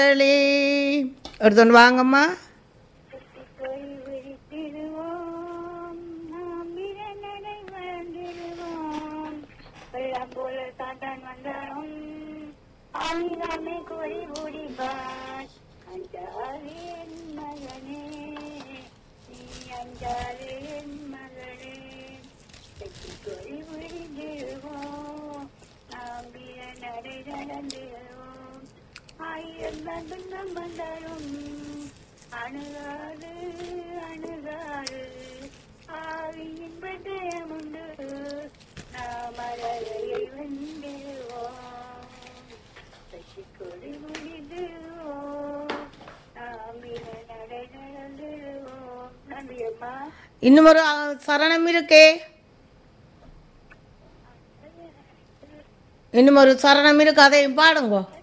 ஒருத்தன் வாங்கம்மா போய் விழித்திடுவோம் நாம் இரண்டரை வாழ்ந்திடுவோம் வெள்ளம் போல சாத்தான் வந்தாலும் ஆமிதாமே கோரி ஓடிப்பார் அஞ்சாலே என் மகனே நீ அஞ்சாலே என் மகனே வெற்றி கோரி விழித்திடுவோம் நாம் இரண்டரை நடந்திடுவோம் ஆயிரம் தான் துன்பம் வந்தாலும் அணுகாது அணுகாது ஆவியின் பட்டயம் உண்டு நாம் அழகையை வென்றிடுவோம் சசி கொடி முடிந்துவோம் நாம் இன நடை நடந்துடுவோம் நன்றி அம்மா இன்னும் ஒரு அ, சரணம் இருக்கே இன்னும் ஒரு சரணம் இருக்கு அதையும் பாடுங்கோ